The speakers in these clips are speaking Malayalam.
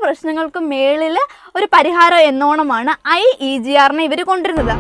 പ്രശ്നങ്ങൾക്കും മേളിൽ ഒരു പരിഹാരം എന്നോണമാണ് ഐ ഇ ജി ആറിനെ ഇവർ കൊണ്ടുവരുന്നത്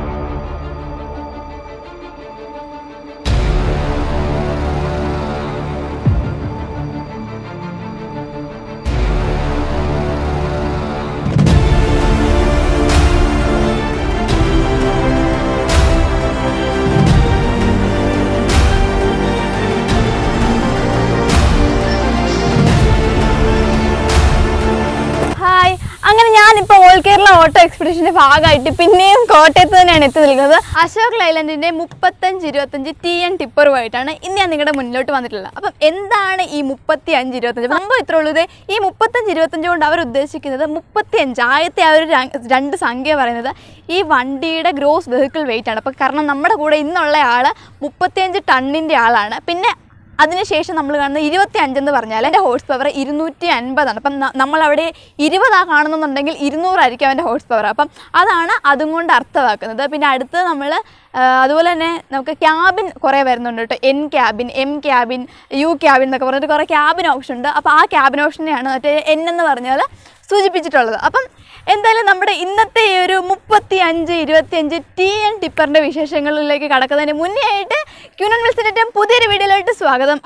ഹായ് അങ്ങനെ ഞാനിപ്പോൾ ഓൾ കേരള ഓട്ടോ എക്സ്പെഡിഷന്റെ ഭാഗമായിട്ട് പിന്നെയും കോട്ടയത്ത് തന്നെയാണ് എത്തി നിൽക്കുന്നത് അശോക് ലൈലൻഡിന്റെ മുപ്പത്തഞ്ച് ഇരുപത്തഞ്ച് ടി എൻ ടിപ്പറുമായിട്ടാണ് ഇന്ന് ഞാൻ നിങ്ങളുടെ മുന്നിലോട്ട് വന്നിട്ടുള്ളത് അപ്പം എന്താണ് ഈ മുപ്പത്തി അഞ്ച് ഇരുപത്തഞ്ച് സംഭവം ഇത്ര ഉള്ളത് ഈ മുപ്പത്തഞ്ച് ഇരുപത്തഞ്ച് കൊണ്ട് അവർ ഉദ്ദേശിക്കുന്നത് മുപ്പത്തി അഞ്ച് ആദ്യത്തെ ആ ഒരു ര- രണ്ട് സംഖ്യ പറയുന്നത് ഈ വണ്ടിയുടെ ഗ്രോസ് വെഹിക്കിൾ വെയിറ്റ് ആണ് അപ്പം കാരണം നമ്മുടെ കൂടെ ഇന്നുള്ള ആൾ മുപ്പത്തിയഞ്ച് ടണ്ണിൻ്റെ ആളാണ് പിന്നെ അതിനുശേഷം നമ്മൾ കാണുന്നത് ഇരുപത്തി അഞ്ചെന്ന് പറഞ്ഞാൽ എൻ്റെ ഹോഴ്സ് പവർ ഇരുന്നൂറ്റി അൻപതാണ് അപ്പം ന- നമ്മളവിടെ ഇരുപതാ കാണുന്നുണ്ടെങ്കിൽ ഇരുന്നൂറായിരിക്കും അവൻ്റെ ഹോഴ്സ് പവർ അപ്പം അതാണ് അതും കൊണ്ട് അർത്ഥമാക്കുന്നത് പിന്നെ അടുത്ത് നമ്മൾ അതുപോലെ തന്നെ നമുക്ക് ക്യാബിൻ കുറേ വരുന്നുണ്ട് കേട്ടോ N cabin M cabin U cabin എന്നൊക്കെ പറഞ്ഞിട്ട് കുറേ ക്യാബിൻ ഓപ്ഷൻ ഉണ്ട് അപ്പോൾ ആ ക്യാബിൻ ഓപ്ഷനെയാണ് മറ്റേ എൻ എന്ന് പറഞ്ഞാൽ സൂചിപ്പിച്ചിട്ടുള്ളത് അപ്പം എന്തായാലും നമ്മുടെ ഇന്നത്തെ ഈ ഒരു മുപ്പത്തി അഞ്ച് ഇരുപത്തി അഞ്ച് ടി എൻ ടിപ്പറിൻ്റെ വിശേഷങ്ങളിലേക്ക് കടക്കുന്നതിന് മുന്നേ ആയിട്ട് ക്യൂനൻ മിൽസിൻ്റെ പുതിയൊരു വീഡിയോയിലോട്ട് സ്വാഗതം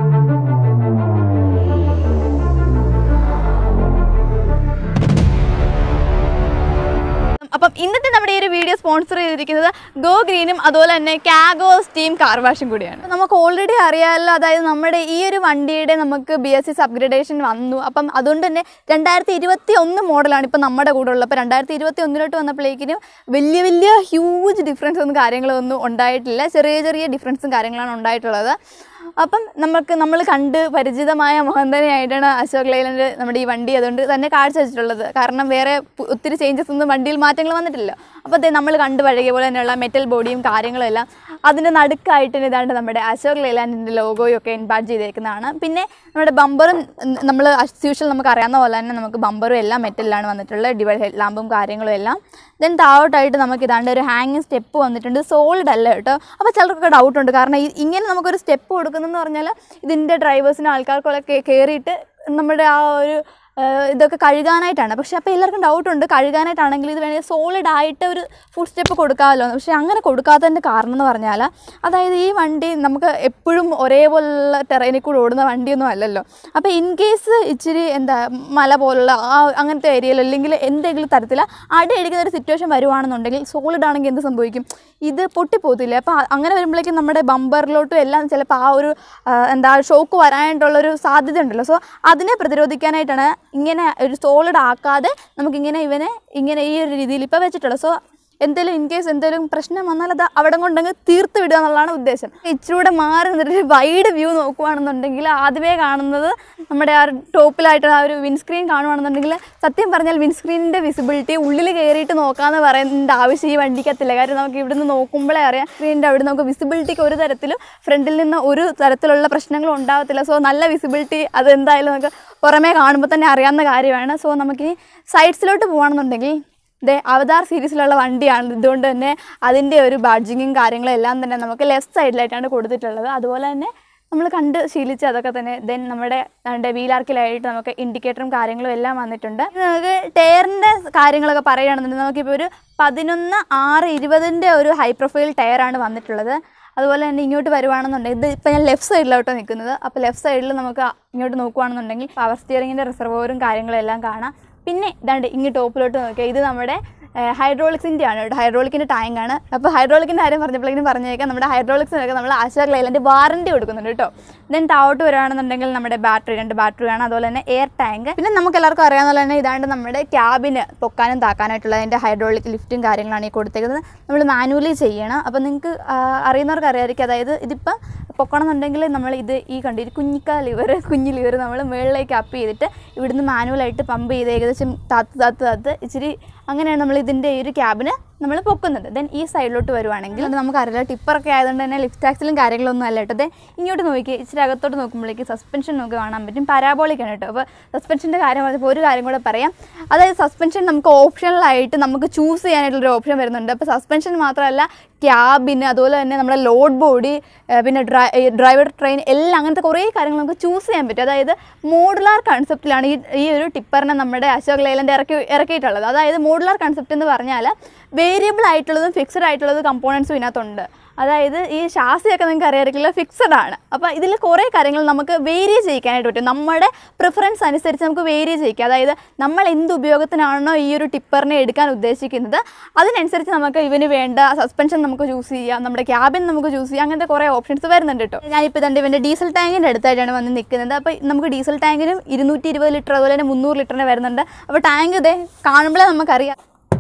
അപ്പം ഇന്നത്തെ നമ്മുടെ ഈ ഒരു വീഡിയോ സ്പോൺസർ ചെയ്തിരിക്കുന്നത് ഗോ ഗ്രീനും അതുപോലെ തന്നെ കാഗോ സ്റ്റീം കാർ വാഷും കൂടിയാണ് നമുക്ക് ഓൾറെഡി അറിയാമല്ലോ അതായത് നമ്മുടെ ഈ ഒരു വണ്ടിയുടെ നമുക്ക് ബി എസ് സിസ് അപ്ഗ്രഡേഷൻ വന്നു അപ്പം അതുകൊണ്ട് തന്നെ രണ്ടായിരത്തി ഇരുപത്തി ഒന്ന് മോഡലാണ് ഇപ്പം നമ്മുടെ കൂടെ ഉള്ളത് അപ്പോൾ രണ്ടായിരത്തി ഇരുപത്തി ഒന്നിലോട്ട് വന്നപ്പോഴേക്കിനും വലിയ വലിയ ഹ്യൂജ് ഡിഫറൻസ് ഒന്നും കാര്യങ്ങളൊന്നും ഉണ്ടായിട്ടില്ല ചെറിയ ചെറിയ ഡിഫറൻസും കാര്യങ്ങളാണ് ഉണ്ടായിട്ടുള്ളത് അപ്പം നമുക്ക് നമ്മൾ കണ്ട് പരിചിതമായ മോഹന്തനെയായിട്ടാണ് അശോക് ലൈലൻഡ് നമ്മുടെ ഈ വണ്ടി അതുകൊണ്ട് തന്നെ കാഴ്ച വെച്ചിട്ടുള്ളത് കാരണം വേറെ പു- ഒത്തിരി ചേഞ്ചസ് ഒന്നും വണ്ടിയിൽ മാറ്റങ്ങൾ വന്നിട്ടില്ല അപ്പോൾ അതേ നമ്മൾ കണ്ട് പഴകിയ പോലെ തന്നെയുള്ള മെറ്റൽ ബോഡിയും കാര്യങ്ങളും എല്ലാം അതിൻ്റെ നടുക്കായിട്ട് ഇതാണ്ട് നമ്മുടെ അശോക് ലൈലാൻഡിൻ്റെ ലോഗോയും ഒക്കെ ഇൻപാർട്ട് ചെയ്തേക്കുന്നതാണ് പിന്നെ നമ്മുടെ ബമ്പറും നമ്മൾ യൂഷ്വൽ നമുക്ക് അറിയാവുന്ന പോലെ തന്നെ നമുക്ക് ബമ്പറും എല്ലാം മെറ്റലിലാണ് വന്നിട്ടുള്ളത് ഡിവൈഡ് ഹെഡ് ലാമ്പും കാര്യങ്ങളും എല്ലാം ദെൻ താഴോട്ടായിട്ട് നമുക്ക് ഇതാണ്ട് ഒരു ഹാങ്ങിങ് സ്റ്റെപ്പ് വന്നിട്ടുണ്ട് സോളിഡ് അല്ല കേട്ടോ അപ്പോൾ ചിലർക്കൊക്കെ ഡൗട്ട് ഉണ്ട് കാരണം ഈ- ഇങ്ങനെ നമുക്കൊരു സ്റ്റെപ്പ് കൊടുക്കുന്നതെന്ന് പറഞ്ഞാൽ ഇതിൻ്റെ ഡ്രൈവേഴ്സിനും ആൾക്കാർക്കൊക്കെ കയറിയിട്ട് നമ്മുടെ ആ ഒരു ആ, ഇതൊക്കെ കഴുകാനായിട്ടാണ് പക്ഷേ അപ്പോൾ എല്ലാവർക്കും ഡൗട്ട് ഉണ്ട് കഴുകാനായിട്ടാണെങ്കിൽ ഇത് വേണമെങ്കിൽ സോളിഡ് ആയിട്ട് ഒരു ഫുഡ് സ്റ്റെപ്പ് കൊടുക്കാമല്ലോ എന്ന്. പക്ഷേ അങ്ങനെ കൊടുക്കാത്തതിൻ്റെ കാരണം എന്ന് പറഞ്ഞാൽ അതായത് ഈ വണ്ടി നമുക്ക് എപ്പോഴും ഒരേപോലുള്ള ടെറൈനിൽ കൂടെ ഓടുന്ന വണ്ടിയൊന്നും അല്ലല്ലോ അപ്പോൾ ഇൻ കേസ് ഇച്ചിരി എന്താ മല പോലുള്ള ആ അങ്ങനത്തെ ഏരിയയിൽ അല്ലെങ്കിൽ എന്തെങ്കിലും തരത്തിൽ അടിയടിക്കുന്ന ഒരു സിറ്റുവേഷൻ വരുവാണെന്നുണ്ടെങ്കിൽ സോളിഡ് ആണെങ്കിൽ എന്ത് സംഭവിക്കും ഇത് പൊട്ടിപ്പോകത്തില്ലേ അപ്പോൾ അങ്ങനെ വരുമ്പോഴേക്കും നമ്മുടെ ബമ്പറിലോട്ടും എല്ലാം ചിലപ്പോൾ ആ ഒരു ആ, എന്താ ഷോക്ക് വരാനായിട്ടുള്ളൊരു സാധ്യത ഉണ്ടല്ലോ സോ അതിനെ പ്രതിരോധിക്കാനായിട്ടാണ് ഇങ്ങനെ ഒരു സോളിഡ് ആക്കാതെ നമുക്കിങ്ങനെ ഇവനെ ഇങ്ങനെ ഈ ഒരു രീതിയിൽ ഇപ്പോൾ വെച്ചിട്ടുള്ളത് സോ എന്തെങ്കിലും ഇൻ കേസ് എന്തെങ്കിലും പ്രശ്നം വന്നാൽ അത് അവിടെ കൊണ്ടങ്ങ് തീർത്ത് വിടുക എന്നുള്ളതാണ് ഉദ്ദേശം ഇച്ചിരൂടെ മാറി നിന്നിട്ട് വൈഡ് വ്യൂ നോക്കുകയാണെന്നുണ്ടെങ്കിൽ ആദ്യമേ കാണുന്നത് നമ്മുടെ ആ ടോപ്പിലായിട്ട് ആ ഒരു വിൻസ്ക്രീൻ കാണുകയാണെന്നുണ്ടെങ്കിൽ സത്യം പറഞ്ഞാൽ വിൻസ്ക്രീനിൻ്റെ വിസിബിലിറ്റി ഉള്ളിൽ കയറിയിട്ട് നോക്കാമെന്ന് പറയുന്നതിൻ്റെ ആവശ്യം ഈ വണ്ടിക്കത്തില്ല കാര്യം നമുക്ക് ഇവിടുന്ന് നോക്കുമ്പോഴേ അറിയാം സ്ക്രീനിൻ്റെ അവിടെ നമുക്ക് വിസിബിലിറ്റിക്ക് ഒരു തരത്തിലും ഫ്രണ്ടിൽ നിന്ന് ഒരു തരത്തിലുള്ള പ്രശ്നങ്ങളും ഉണ്ടാകത്തില്ല സോ നല്ല വിസിബിലിറ്റി അത് എന്തായാലും നമുക്ക് പുറമേ കാണുമ്പോൾ തന്നെ അറിയാവുന്ന കാര്യമാണ് സോ നമുക്കിനി സൈഡ്സിലോട്ട് പോകുകയാണെന്നുണ്ടെങ്കിൽ ദേ അവതാർ സീരീസിലുള്ള വണ്ടിയാണ് ഇതുകൊണ്ട് തന്നെ അതിൻ്റെ ഒരു ബാഡ്ജിങ്ങും കാര്യങ്ങളും എല്ലാം തന്നെ നമുക്ക് ലെഫ്റ്റ് സൈഡിലായിട്ടാണ് കൊടുത്തിട്ടുള്ളത് അതുപോലെ തന്നെ നമ്മൾ കണ്ട് ശീലിച്ച് അതൊക്കെ തന്നെ ദെൻ നമ്മുടെ നമ്മുടെ വീലാർക്കിലായിട്ട് നമുക്ക് ഇൻഡിക്കേറ്ററും കാര്യങ്ങളും എല്ലാം വന്നിട്ടുണ്ട് ഇനി നമുക്ക് ടയറിൻ്റെ കാര്യങ്ങളൊക്കെ പറയുകയാണെന്നുണ്ടെങ്കിൽ നമുക്കിപ്പോൾ ഒരു പതിനൊന്ന് ആറ് ഇരുപതിൻ്റെ ഒരു ഹൈ പ്രൊഫൈൽ ടയറാണ് വന്നിട്ടുള്ളത് അതുപോലെ തന്നെ ഇങ്ങോട്ട് വരുവാണെന്നുണ്ടെങ്കിൽ ഇത് ഇപ്പം ഞാൻ ലെഫ്റ്റ് സൈഡിലോട്ടോ നിൽക്കുന്നത് അപ്പോൾ ലെഫ്റ്റ് സൈഡിൽ നമുക്ക് ഇങ്ങോട്ട് നോക്കുവാണെന്നുണ്ടെങ്കിൽ പവർ സ്റ്റിയറിങ്ങിൻ്റെ റിസർവോറും കാര്യങ്ങളും എല്ലാം കാണാം പിന്നെ ഇതാണ്ട് ഇങ്ങ് ടോപ്പിലോട്ട് നോക്കിയാൽ ഇത് നമ്മുടെ ഹൈഡ്രോളിക്സിൻ്റെ ആണ് കേട്ടോ ഹൈഡ്രോളിക്കിൻ്റെ ടാങ്കാണ് അപ്പോൾ ഹൈഡ്രോളിക്കിൻ്റെ കാര്യം പറഞ്ഞപ്പോഴേക്കും പറഞ്ഞേക്കാം നമ്മുടെ ഹൈഡ്രോളിക്സിനൊക്കെ നമ്മൾ അശോക് ലൈലൻ്റെ വാറണ്ടി കൊടുക്കുന്നുണ്ട് കേട്ടോ ദെൻ താഴോട്ട് വരുവാണെന്നുണ്ടെങ്കിൽ നമ്മുടെ ബാറ്ററി രണ്ട് ബാറ്ററി ആണ് അതുപോലെ തന്നെ എയർ ടാങ്ക് പിന്നെ നമുക്ക് എല്ലാവർക്കും അറിയാവുന്ന പോലെ തന്നെ ഇതാണ്ട് നമ്മുടെ ക്യാബിന് പൊക്കാനും താക്കാനായിട്ടുള്ള അതിൻ്റെ ഹൈഡ്രോളിക് ലിഫ്റ്റും കാര്യങ്ങളാണ് ഈ കൊടുത്തേക്കുന്നത് നമ്മൾ മാനുവലി ചെയ്യണം അപ്പോൾ നിങ്ങൾക്ക് അറിയുന്നവർക്ക് അറിയാമായിരിക്കും അതായത് ഇതിപ്പം പൊക്കണമെന്നുണ്ടെങ്കിൽ നമ്മൾ ഇത് ഈ കണ്ട് ഈ കുഞ്ഞിക്ക ലിവർ കുഞ്ഞു ലിവർ നമ്മൾ മുകളിലേക്ക് അപ്പ് ചെയ്തിട്ട് ഇവിടുന്ന് മാനുവലായിട്ട് പമ്പ് ചെയ്ത് ഏകദേശം താത്ത് താത്ത് താത്ത് ഇച്ചിരി അങ്ങനെയാണ് നമ്മൾ ഇതിൻ്റെ ഈ ഒരു ക്യാബിന് നമ്മൾ പൊക്കുന്നത് ദെൻ ഈ സൈഡിലോട്ട് വരുവാണെങ്കിൽ നമുക്ക് അറിയില്ല ടിപ്പറൊക്കെ ആയതുകൊണ്ട് തന്നെ ലിഫ്റ്റ് ടാക്സിലും കാര്യങ്ങളൊന്നും അല്ല കേട്ടോ ദേ ഇങ്ങോട്ട് നോക്കി ഇച്ചിരി അകത്തോട്ട് നോക്കുമ്പോഴേക്ക് സസ്പെൻഷൻ നമുക്ക് കാണാൻ പറ്റും പാരാബോളിക്കാണ് കേട്ടോ അപ്പോൾ സസ്പെൻഷൻ്റെ കാര്യം പറഞ്ഞപ്പോൾ ഒരു കാര്യം കൂടെ പറയാം അതായത് സസ്പെൻഷൻ നമുക്ക് ഓപ്ഷണലായിട്ട് നമുക്ക് ചൂസ് ചെയ്യാനായിട്ടുള്ളൊരു ഓപ്ഷൻ വരുന്നുണ്ട് അപ്പോൾ സസ്പെൻഷൻ മാത്രമല്ല ക്യാബിന് അതുപോലെ തന്നെ നമ്മുടെ ലോഡ് ബോഡി പിന്നെ ഡ്രൈ ഡ്രൈവർ ട്രെയിൻ എല്ലാം അങ്ങനത്തെ കുറേ കാര്യങ്ങൾ നമുക്ക് ചൂസ് ചെയ്യാൻ പറ്റും അതായത് മോഡുലാർ കൺസെപ്റ്റിലാണ് ഈ ഈ ഒരു ടിപ്പറിനെ നമ്മുടെ അശോക് ലേലൻ്റെ ഇറക്കി ഇറക്കിയിട്ടുള്ളത് അതായത് മോഡുലാർ കൺസെപ്റ്റ് എന്ന് പറഞ്ഞാൽ വേരിയബിൾ ആയിട്ടുള്ളതും ഫിക്സഡ് ആയിട്ടുള്ളതും കമ്പോണൻസും ഇതിനകത്തുണ്ട് അതായത് ഈ ഷാസിയൊക്കെ നിങ്ങൾക്ക് അറിയാറില്ല ഫിക്സഡ് ആണ് അപ്പോൾ ഇതിൽ കുറേ കാര്യങ്ങൾ നമുക്ക് വേരി ചെയ്യിക്കാനായിട്ട് പറ്റും നമ്മുടെ പ്രിഫറൻസ് അനുസരിച്ച് നമുക്ക് വേരി ചെയ്യിക്കാം അതായത് നമ്മൾ എന്ത് ഉപയോഗത്തിനാണോ ഈ ഒരു ടിപ്പറിനെ എടുക്കാൻ ഉദ്ദേശിക്കുന്നത് അതിനനുസരിച്ച് നമുക്ക് ഇവന് വേണ്ട സസ്പെൻഷൻ നമുക്ക് ചൂസ് ചെയ്യാം നമ്മുടെ ക്യാബിൻ നമുക്ക് ചൂസ് ചെയ്യാം അങ്ങനത്തെ കുറേ ഓപ്ഷൻസ് വരുന്നുണ്ട് കേട്ടോ ഞാനിപ്പോൾ ഇതെൻ്റെ ഇവൻ്റെ ഡീസൽ ടാങ്കിൻ്റെ അടുത്തായിട്ടാണ് വന്ന് നിൽക്കുന്നത് അപ്പോൾ നമുക്ക് ഡീസൽ ടാങ്കിനും ഇരുന്നൂറ്റി ഇരുപത് ലിറ്റർ അതുപോലെ തന്നെ മുന്നൂറ് ലിറ്ററിന് വരുന്നുണ്ട് അപ്പോൾ ടാങ്ക് ഇതേ കാണുമ്പോഴേ നമുക്കറിയാം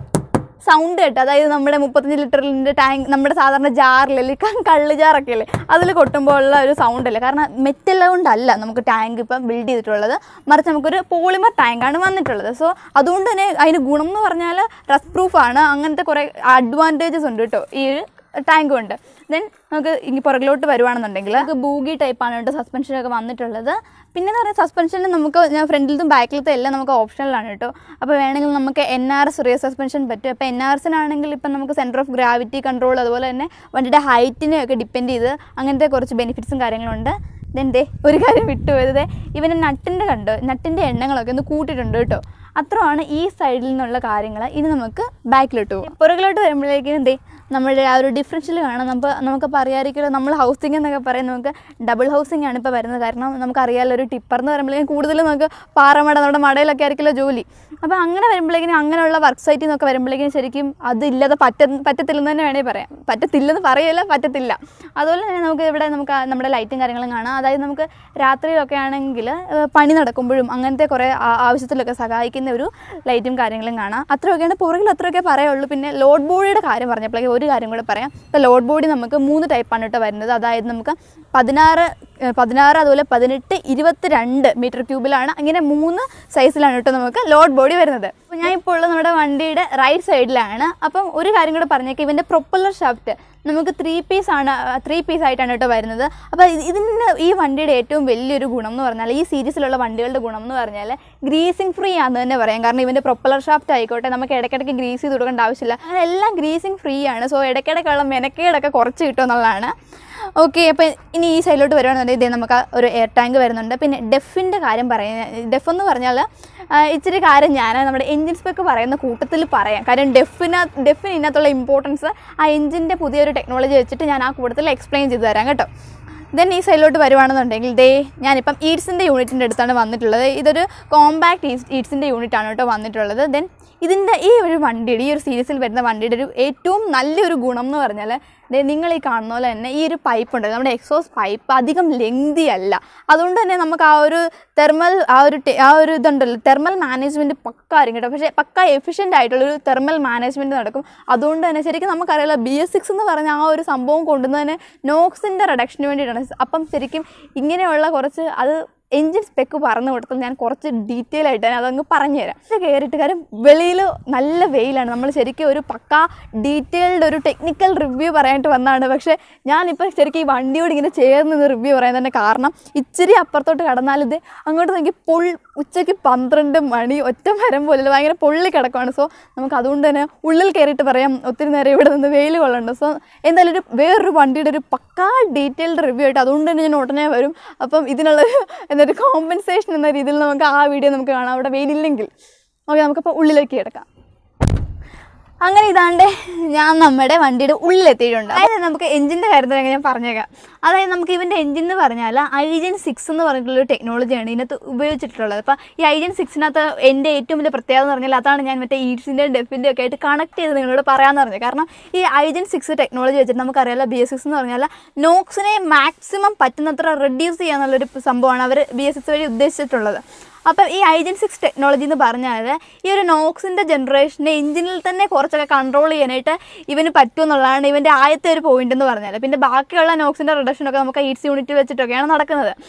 സൗണ്ട് കേട്ടോ അതായത് നമ്മുടെ മുപ്പത്തഞ്ച് ലിറ്ററിൻ്റെ ടാങ്ക് നമ്മുടെ സാധാരണ ജാറിലല്ലേ കള്ള് ജാറൊക്കെ അല്ലേ അതിൽ കൊട്ടുമ്പോൾ ഉള്ള ഒരു സൗണ്ട് അല്ലേ കാരണം മെറ്റൽ കൊണ്ടല്ല നമുക്ക് ടാങ്ക് ഇപ്പം ബിൽഡ് ചെയ്തിട്ടുള്ളത് മറിച്ച് നമുക്കൊരു പോളിമർ ടാങ്കാണ് വന്നിട്ടുള്ളത് സോ അതുകൊണ്ട് തന്നെ അതിന് ഗുണം എന്ന് പറഞ്ഞാൽ റസ്റ്റ് പ്രൂഫാണ് അങ്ങനത്തെ കുറേ അഡ്വാൻറ്റേജസ് ഉണ്ട് കേട്ടോ ഈ ഒരു ടാങ്ക് ഉണ്ട് ദെൻ നമുക്ക് ഇനി പുറകിലോട്ട് വരുവാണെന്നുണ്ടെങ്കിൽ നമുക്ക് ബൂഗി ടൈപ്പാണ് കേട്ടോ സസ്പെൻഷനൊക്കെ വന്നിട്ടുള്ളത് പിന്നെ എന്ന് പറയുന്നത് സസ്പെൻഷനിൽ നമുക്ക് ഞാൻ ഫ്രണ്ടിലത്തും ബാക്കിലത്തും എല്ലാം നമുക്ക് ഓപ്ഷനിലാണ് കേട്ടോ അപ്പോൾ വേണമെങ്കിൽ നമുക്ക് N R S rear suspension പറ്റും അപ്പോൾ എൻ ആർ എസിനാണെങ്കിൽ ഇപ്പം നമുക്ക് സെൻറ്റർ ഓഫ് ഗ്രാവിറ്റി കൺട്രോൾ അതുപോലെ തന്നെ വണ്ടിയുടെ ഹൈറ്റിനെ ഒക്കെ ഡിപ്പെൻഡ് ചെയ്ത് അങ്ങനത്തെ കുറച്ച് ബെനിഫിറ്റ്സും കാര്യങ്ങളുണ്ട് ദെൻ ദേ ഒരു കാര്യം വിട്ടുപോയത് ഇവന് നട്ടിൻ്റെ കണ്ടോ നട്ടിൻ്റെ എണ്ണങ്ങളൊക്കെ ഒന്ന് കൂട്ടിയിട്ടുണ്ട് കേട്ടോ അത്രയാണ് ഈ സൈഡിൽ നിന്നുള്ള കാര്യങ്ങൾ ഇനി നമുക്ക് ബാക്കിലോട്ട് പോകും പുറകിലോട്ട് വരുമ്പോഴേക്കും എന്തേ നമ്മുടെ ആ ഒരു ഡിഫറൻഷ്യൽ കാണാം നമുക്ക് നമുക്കപ്പോൾ അറിയാമായിരിക്കുമല്ലോ നമ്മൾ ഹൗസിംഗ് എന്നൊക്കെ പറയും നമുക്ക് ഡബിൾ ഹൗസിംഗ് ആണ് ഇപ്പോൾ വരുന്നത് കാരണം നമുക്കറിയാമല്ലോ ഒരു ടിപ്പർ എന്ന് പറയുമ്പോഴേക്കും കൂടുതലും നമുക്ക് പാറമട നമ്മുടെ മടയിലൊക്കെ ആയിരിക്കുമല്ലോ ജോലി അപ്പോൾ അങ്ങനെ വരുമ്പോഴേക്കും അങ്ങനെയുള്ള വർക്ക് സൈറ്റിൽ നിന്നൊക്കെ വരുമ്പോഴേക്കും ശരിക്കും അതില്ലാതെ പറ്റ പറ്റത്തില്ലെന്ന് തന്നെ വേണമെങ്കിൽ പറയാം പറ്റത്തില്ലെന്ന് പറയല്ല പറ്റത്തില്ല അതുപോലെ തന്നെ നമുക്ക് ഇവിടെ നമുക്ക് ആ നമ്മുടെ ലൈറ്റും കാര്യങ്ങളും കാണാം അതായത് നമുക്ക് രാത്രിയിലൊക്കെ ആണെങ്കിൽ ഏഹ്, പണി നടക്കുമ്പോഴും അങ്ങനത്തെ കുറേ ആ- ആവശ്യത്തിലൊക്കെ സഹായിക്കുന്ന ഒരു ലൈറ്റും കാര്യങ്ങളും കാണാം അത്രയൊക്കെയാണ് പുറകിൽ അത്രയൊക്കെ പറയുള്ളൂ പിന്നെ ലോഡ് ബോഡിയുടെ കാര്യം പറഞ്ഞപ്പോഴേക്കും ഒരു കാര്യം കൂടെ പറയാം ഇപ്പോൾ ലോഡ് ബോഡി നമുക്ക് മൂന്ന് ടൈപ്പാണ് കേട്ടോ വരുന്നത് അതായത് നമുക്ക് പതിനാറ് ഏഹ്, പതിനാറ് അതുപോലെ പതിനെട്ട് ഇരുപത്തിരണ്ട് മീറ്റർ ക്യൂബിലാണ് അങ്ങനെ മൂന്ന് സൈസിലാണ് കേട്ടോ നമുക്ക് ലോഡ് ബോഡി വരുന്നത് അപ്പോൾ ഞാൻ ഇപ്പോൾ ഉള്ളത് നമ്മുടെ വണ്ടിയുടെ റൈറ്റ് സൈഡിലാണ് അപ്പം ഒരു കാര്യം കൂടെ പറഞ്ഞേക്കാം ഇവൻ്റെ പ്രൊപ്പല്ലർ ഷാഫ്റ്റ് നമുക്ക് ത്രീ പീസ് ആണ് ത്രീ പീസ് ആയിട്ടാണ് കേട്ടോ വരുന്നത് അപ്പോൾ ഇത് ഇതിൻ്റെ ഈ വണ്ടിയുടെ ഏറ്റവും വലിയൊരു ഗുണം എന്ന് പറഞ്ഞാൽ ഈ സീരീസിലുള്ള വണ്ടികളുടെ ഗുണം എന്ന് പറഞ്ഞാൽ ഗ്രീസിങ് ഫ്രീ ആണെന്ന് തന്നെ പറയാം കാരണം ഇവൻ്റെ പ്രൊപ്പലർ ഷാഫ്റ്റ് ആയിക്കോട്ടെ നമുക്ക് ഇടയ്ക്കിടയ്ക്ക് ഗ്രീസ് ചെയ്ത് കൊടുക്കേണ്ട ആവശ്യമില്ല അങ്ങനെ എല്ലാം ഗ്രീസിങ് ഫ്രീ ആണ് സോ ഇടയ്ക്കിടയ്ക്കുള്ള മെനക്കേടൊക്കെ കുറച്ച് കിട്ടും എന്നുള്ളതാണ് ഓക്കെ അപ്പോൾ ഇനി ഈ സൈഡിലോട്ട് വരുവാണെന്നുണ്ടെങ്കിൽ ഇതേ നമുക്ക് ആ ഒരു എയർ ടാങ്ക് വരുന്നുണ്ട് പിന്നെ ഡെഫിൻ്റെ കാര്യം പറയുന്നത് ഡെഫ് എന്ന് പറഞ്ഞാൽ ആ, ഇച്ചിരി കാര്യം ഞാൻ നമ്മുടെ എൻജിൻ സ്പെക്ക് പറയുന്ന കൂട്ടത്തിൽ പറയാം കാര്യം ഡെഫിന ഡെഫിന് ഇതിനകത്തുള്ള ഇമ്പോർട്ടൻസ് ആ എഞ്ചിൻ്റെ പുതിയൊരു ടെക്നോളജി വെച്ചിട്ട് ഞാൻ ആ കൂട്ടത്തിൽ എക്സ്പ്ലെയിൻ ചെയ്ത് തരാം കേട്ടോ ദെൻ ഈ സൈഡിലോട്ട് വരുവാണെന്നുണ്ടെങ്കിൽ ദേ ഞാനിപ്പം ഈഡ്സിൻ്റെ യൂണിറ്റിൻ്റെ അടുത്താണ് വന്നിട്ടുള്ളത് ഇതൊരു കോമ്പാക്ട് ഈസ് ഈഡ്സിൻ്റെ യൂണിറ്റാണ് കേട്ടോ വന്നിട്ടുള്ളത് ദെൻ ഇതിൻ്റെ ഈ ഒരു വണ്ടിയുടെ ഈ ഒരു സീരീസിൽ വരുന്ന വണ്ടിയുടെ ഒരു ഏറ്റവും നല്ലൊരു ഗുണം എന്ന് പറഞ്ഞാൽ ദേ നിങ്ങൾ ഈ കാണുന്ന പോലെ തന്നെ ഈ ഒരു പൈപ്പ് ഉണ്ട് നമ്മുടെ എക്സോസ് പൈപ്പ് അധികം ലെങ്തി അല്ല അതുകൊണ്ട് തന്നെ നമുക്ക് ആ ഒരു തെർമൽ ആ ഒരു ടെ- ആ ഒരു ഇതുണ്ടല്ലോ തെർമൽ മാനേജ്മെൻറ്റ് പക്ക ആയിരിക്കും കേട്ടോ പക്ഷേ പക്ക എഫിഷ്യൻ്റ് ആയിട്ടുള്ളൊരു തെർമൽ മാനേജ്മെൻറ്റ് നടക്കും അതുകൊണ്ട് തന്നെ ശരിക്കും നമുക്കറിയാലോ ബി എസ് സിക്സ് എന്ന് പറഞ്ഞ ആ ഒരു സംഭവം കൊണ്ടുവന്നതിന് നോക്സിൻ്റെ റിഡക്ഷന് വേണ്ടിയിട്ടാണ് അപ്പം ശരിക്കും ഇങ്ങനെയുള്ള കുറച്ച് അത് എൻജിൻ സ്പെക്ക് പറഞ്ഞു കൊടുത്താൽ ഞാൻ കുറച്ച് ഡീറ്റെയിൽ ആയിട്ട് ഞാൻ അതങ്ങ് പറഞ്ഞുതരാം ഇത് കയറിയിട്ട് കാര്യം വെളിയിൽ നല്ല വെയിലാണ് നമ്മൾ ശരിക്കും ഒരു പക്ക ഡീറ്റെയിൽഡ് ഒരു ടെക്നിക്കൽ റിവ്യൂ പറയാനായിട്ട് വന്നതാണ് പക്ഷേ ഞാനിപ്പോൾ ശരിക്കും ഈ വണ്ടിയോട് ഇങ്ങനെ ചേർന്ന് നിന്ന് റിവ്യൂ പറയാൻ തന്നെ കാരണം ഇച്ചിരി അപ്പുറത്തോട്ട് കടന്നാൽ ഇത് അങ്ങോട്ട് നോക്കി പൊൾ ഉച്ചയ്ക്ക് പന്ത്രണ്ട് മണി ഒറ്റ മരം പോലെ ഭയങ്കര പൊള്ളി കിടക്കുവാണ് സോ നമുക്ക് അതുകൊണ്ട് തന്നെ ഉള്ളിൽ കയറിയിട്ട് പറയാം ഒത്തിരി നേരം ഇവിടെ നിന്ന് വെയിൽ കൊള്ളുന്നുണ്ട് സോ എന്തായാലും ഒരു വേറൊരു വണ്ടിയുടെ ഒരു പക്കാ ഡീറ്റെയിൽഡ് റിവ്യൂ ആയിട്ട് അതുകൊണ്ട് തന്നെ ഞാൻ ഉടനെ വരും അപ്പം ഇതിനുള്ളൊരു എന്നൊരു കോമ്പൻസേഷൻ എന്ന രീതിയിൽ നമുക്ക് ആ വീഡിയോ നമുക്ക് കാണാം അവിടെ വെയിലില്ലെങ്കിൽ ഓക്കെ നമുക്കപ്പോൾ ഉള്ളിലേക്ക് കിടക്കാം അങ്ങനെ ഇതാണ്ട് ഞാൻ നമ്മുടെ വണ്ടിയുടെ ഉള്ളിലെത്തിയിട്ടുണ്ട് അതായത് നമുക്ക് എഞ്ചിൻ്റെ കാര്യത്തിൽ ഞാൻ പറഞ്ഞേക്കാം അതായത് നമുക്ക് ഇവൻ്റെ എഞ്ചിൻ എന്ന് പറഞ്ഞാൽ ഐജൻ സിക്സ് എന്ന് പറഞ്ഞിട്ടുള്ളൊരു ടെക്നോളജിയാണ് ഇതിനകത്ത് ഉപയോഗിച്ചിട്ടുള്ളത് അപ്പോൾ ഈ ഐജൻ സിക്സിനകത്ത് എൻ്റെ ഏറ്റവും വലിയ പ്രത്യേകത എന്ന് പറഞ്ഞാൽ അതാണ് ഞാൻ മറ്റേ ഈഡ്സിൻ്റെ ഡെഫിൻ്റെ ഒക്കെ ആയിട്ട് കണക്ട് ചെയ്ത് നിങ്ങളോട് പറയാമെന്ന് പറഞ്ഞത് കാരണം ഈ ഐജൻ സിക്സ് ടെക്നോളജി വെച്ചിട്ട് നമുക്കറിയാലോ ബി എസ് സിക്സ് എന്ന് പറഞ്ഞാൽ നോക്സിനെ മാക്സിമം പറ്റുന്നത്ര റെഡ്യൂസ് ചെയ്യാന്നുള്ളൊരു സംഭവമാണ് അവർ ബി എസ് സിക്സ് വഴി ഉദ്ദേശിച്ചിട്ടുള്ളത് അപ്പം ഈ ഐജൻ സിക്സ് ടെക്നോളജി എന്ന് പറഞ്ഞാൽ ഈ ഒരു നോക്സിൻ്റെ ജനറേഷനെ എഞ്ചിനിൽ തന്നെ കുറച്ചൊക്കെ കൺട്രോൾ ചെയ്യാനായിട്ട് ഇവന് പറ്റുമെന്നുള്ളതാണ് ഇവൻ്റെ ആദ്യത്തെ ഒരു പോയിന്റ് എന്ന് പറഞ്ഞാൽ പിന്നെ ബാക്കിയുള്ള നോക്സിൻ്റെ റിഡക്ഷനൊക്കെ നമുക്ക് ഈറ്റ്സ് യൂണിറ്റ് വെച്ചിട്ടൊക്കെയാണ് നടക്കുന്നത്